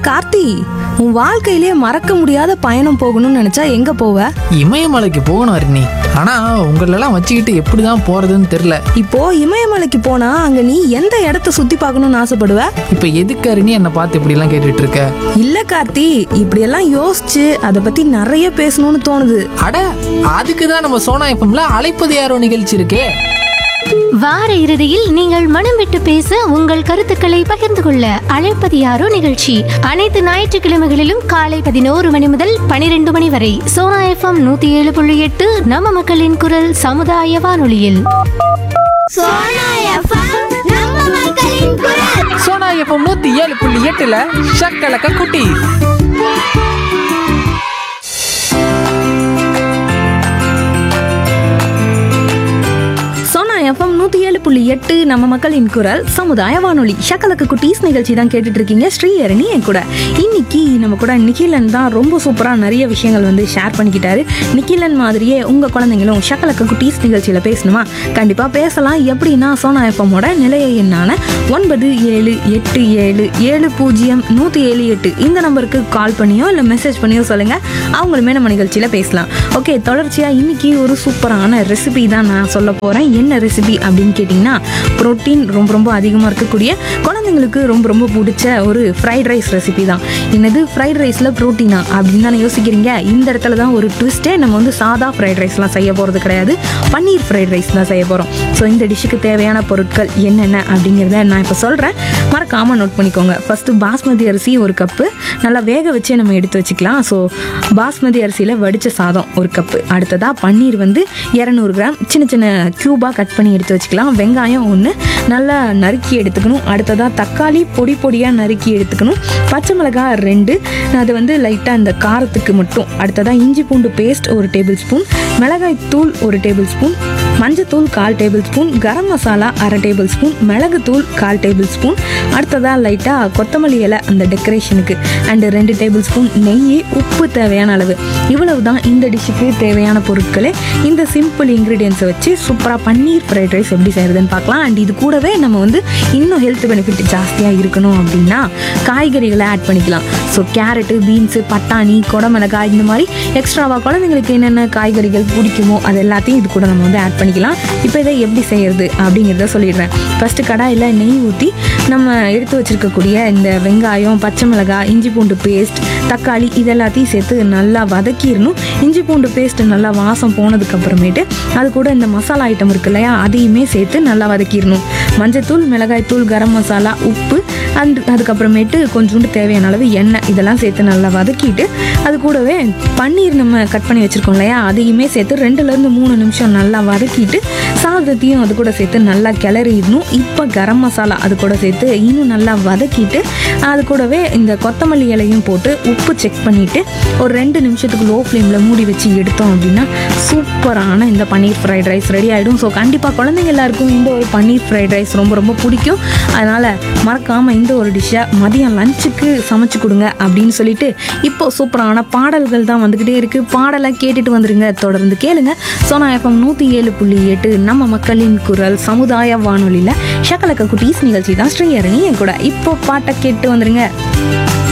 கார்த்தி உன் வாழ்க்கையிலே மறக்க முடியாத பயணம் போகணும்னு நினைச்சா எங்க போவ இமயமலைக்கு போகணும் அருணி ஆனா உங்களெல்லாம் வச்சுக்கிட்டு எப்படிதான் போறதுன்னு தெரியல இப்போ இமயமலைக்கு போனா அங்க நீ எந்த இடத்த சுத்தி பார்க்கணும்னு ஆசைப்படுவ இப்ப எதுக்கு அருணி என்னை பார்த்து இப்படி எல்லாம் கேட்டுட்டு இருக்க இல்ல கார்த்தி இப்படியெல்லாம் யோசிச்சு அதை பத்தி நிறைய பேசணும்னு தோணுது அட அதுக்கு தான் நம்ம சோனா எஃப்எம்ல அழைப்பது யாரோ நிகழ்ச்சி இருக்கே வார இறுதியில் நீங்கள் மனம் விட்டு பேச உங்கள் கருத்துக்களை பகிர்ந்து கொள்ள அழைப்பது யாரோ நிகழ்ச்சி அனைத்து ஞாயிற்றுக்கிழமைகளிலும் காலை பதினோரு மணி முதல் பனிரெண்டு மணி வரை சோனா எஃப்எம் நூத்தி ஏழு புள்ளி எட்டு நம்ம மக்களின் குரல் சமுதாய வானொலியில் சோனா எஃப்எம் நம்ம மக்களின் குரல் சோனா எஃப்எம் நூத்தி ஏழு புள்ளி எட்டுல ஷக்கலக்க குட்டி சோனா எஃப்எம் நூத்தி ஏழு புள்ளி எட்டு நம்ம மக்களின் குரல் சமுதாய வானொலி ஷக்கலக்கு குட்டீஸ் நிகழ்ச்சி தான் கேட்டுட்டு இருக்கீங்க ஸ்ரீஹரணி என் கூட இன்னைக்கு நம்ம கூட நிக்கிலன் தான் ரொம்ப சூப்பரா நிறைய விஷயங்கள் வந்து ஷேர் பண்ணிக்கிட்டாரு நிக்கிலன் மாதிரியே உங்க குழந்தைங்களும் ஷக்கலக்கு குட்டீஸ் நிகழ்ச்சியில பேசணுமா கண்டிப்பா பேசலாம் எப்படின்னா சோனா எஃப்எம்மோட நிலைய எண்ணான ஒன்பது ஏழு எட்டு ஏழு ஏழு பூஜ்ஜியம் நூத்தி ஏழு எட்டு இந்த நம்பருக்கு கால் பண்ணியோ இல்லை மெசேஜ் பண்ணியோ சொல்லுங்க அவங்களுமே நம்ம நிகழ்ச்சியில பேசலாம் ஓகே தொடர்ச்சியா இன்னைக்கு ஒரு சூப்பரான ரெசிபி தான் நான் சொல்ல போறேன் என்ன ரெசிபி அப்படின்னு கேட்டிங்கன்னா புரோட்டீன் ரொம்ப ரொம்ப அதிகமாக இருக்கக்கூடிய குழந்தைங்களுக்கு ரொம்ப ரொம்ப பிடிச்ச ஒரு ஃப்ரைட் ரைஸ் ரெசிபி தான் என்னது ஃப்ரைட் ரைஸில் ப்ரோட்டீனா அப்படின்னு தானே யோசிக்கிறீங்க இந்த இடத்துல தான் ஒரு ட்விஸ்ட்டே நம்ம வந்து சாதா ஃப்ரைட் ரைஸ்லாம் செய்ய போகிறது கிடையாது பன்னீர் ஃப்ரைட் ரைஸ் தான் செய்ய போகிறோம் ஸோ இந்த டிஷ்ஷுக்கு தேவையான பொருட்கள் என்னென்ன அப்படிங்கிறத நான் இப்போ சொல்கிறேன் மறக்காமல் நோட் பண்ணிக்கோங்க ஃபஸ்ட்டு பாஸ்மதி அரிசி ஒரு கப்பு நல்லா வேக வச்சே நம்ம எடுத்து வச்சுக்கலாம் ஸோ பாஸ்மதி அரிசியில் வடித்த சாதம் ஒரு கப்பு அடுத்ததாக பன்னீர் வந்து இரநூறு கிராம் சின்ன சின்ன க்யூபாக கட் பண்ணி எடுத்து வச்சுக்கலாம் வெங்காயம் ஒன்று நல்லா நறுக்கி எடுத்துக்கணும் அடுத்ததாக தக்காளி பொடி பொடியாக நறுக்கி எடுத்துக்கணும் பச்சை மிளகாய் ரெண்டு அது வந்து லைட்டாக இந்த காரத்துக்கு மட்டும் அடுத்ததாக இஞ்சி பூண்டு பேஸ்ட் ஒரு டேபிள் ஸ்பூன் மிளகாய் தூள் ஒரு டேபிள் ஸ்பூன் மஞ்சத்தூள் கால் டேபிள் ஸ்பூன் கரம் மசாலா அரை டேபிள் ஸ்பூன் மிளகுத்தூள் கால் டேபிள் ஸ்பூன் அடுத்ததாக லைட்டாக கொத்தமல்லி இலை அந்த டெக்கரேஷனுக்கு அண்டு ரெண்டு டேபிள் ஸ்பூன் நெய் உப்பு தேவையான அளவு இவ்வளவு தான் இந்த டிஷ்ஷுக்கு தேவையான பொருட்களே இந்த சிம்பிள் இன்க்ரீடியன்ஸை வச்சு சூப்பராக பன்னீர் ஃப்ரைட் ரைஸ் எப்படி செய்கிறதுன்னு பார்க்கலாம் அண்ட் இது கூடவே நம்ம வந்து இன்னும் ஹெல்த் பெனிஃபிட் ஜாஸ்தியாக இருக்கணும் அப்படின்னா காய்கறிகளை ஆட் பண்ணிக்கலாம் ஸோ கேரட்டு பீன்ஸு பட்டாணி குடமிளகாய் இந்த மாதிரி எக்ஸ்ட்ராவாக குழந்தைங்களுக்கு என்னென்ன காய்கறிகள் பிடிக்குமோ அது எல்லாத்தையும் இது கூட நம்ம வந்து ஆட் பண்ணிக்கலாம் இப்போ இதை எப்படி செய்யறது அப்படிங்கிறத சொல்லிடுறேன் ஃபஸ்ட்டு கடாயில் நெய் ஊற்றி நம்ம எடுத்து வச்சிருக்கக்கூடிய இந்த வெங்காயம் பச்சை மிளகாய் இஞ்சி பூண்டு பேஸ்ட் தக்காளி இது எல்லாத்தையும் சேர்த்து நல்லா வதக்கிடணும் இஞ்சி பூண்டு பேஸ்ட் நல்லா வாசம் போனதுக்கு அப்புறமேட்டு அது கூட இந்த மசாலா ஐட்டம் இருக்கு இல்லையா அதையுமே சேர்த்து நல்லா வதக்கிடணும் மஞ்சத்தூள் மிளகாய்த்தூள் கரம் மசாலா உப்பு அண்ட் அதுக்கப்புறமேட்டு கொஞ்சோண்டு தேவையான அளவு எண்ணெய் இதெல்லாம் சேர்த்து நல்லா வதக்கிட்டு அது கூடவே பன்னீர் நம்ம கட் பண்ணி வச்சுருக்கோம் இல்லையா அதையுமே சேர்த்து ரெண்டுலேருந்து மூணு நிமிஷம் நல்லா வதக்கிட்டு சாதத்தையும் அது கூட சேர்த்து நல்லா கிளறிடணும் இப்போ கரம் மசாலா அது கூட சேர்த்து இன்னும் நல்லா வதக்கிட்டு அது கூடவே இந்த கொத்தமல்லி இலையும் போட்டு உப்பு செக் பண்ணிவிட்டு ஒரு ரெண்டு நிமிஷத்துக்கு லோ ஃப்ளேமில் மூடி வச்சு எடுத்தோம் அப்படின்னா சூப்பரான இந்த பன்னீர் ஃப்ரைட் ரைஸ் ரெடி ஆகிடும் ஸோ கண்டிப்பாக குழந்தைங்க எல்லாருக்கும் இந்த ஒரு பன்னீர் ஃப்ரைட் ரைஸ் ரொம்ப ரொம்ப பிடிக்கும் அதனால் மறக்காமல் இந்த ஒரு டிஷ்ஷை மதியம் லஞ்சுக்கு சமைச்சு கொடுங்க அப்படின்னு சொல்லிட்டு இப்போ சூப்பரான பாடல்கள் தான் வந்துக்கிட்டே இருக்குது பாடலை கேட்டுட்டு வந்துருங்க தொடர்ந்து கேளுங்க சோனா எஃப்எம் நூற்றி ஏழு புள்ளி எட்டு நம்ம மக்களின் குரல் சமுதாய வானொலியில் ஷக்கலக்க குட்டீஸ் நிகழ்ச்சி தான் ஸ்ரீஹரணி என் கூட இப்போ பாட்டை கேட்டு வந்துருங்க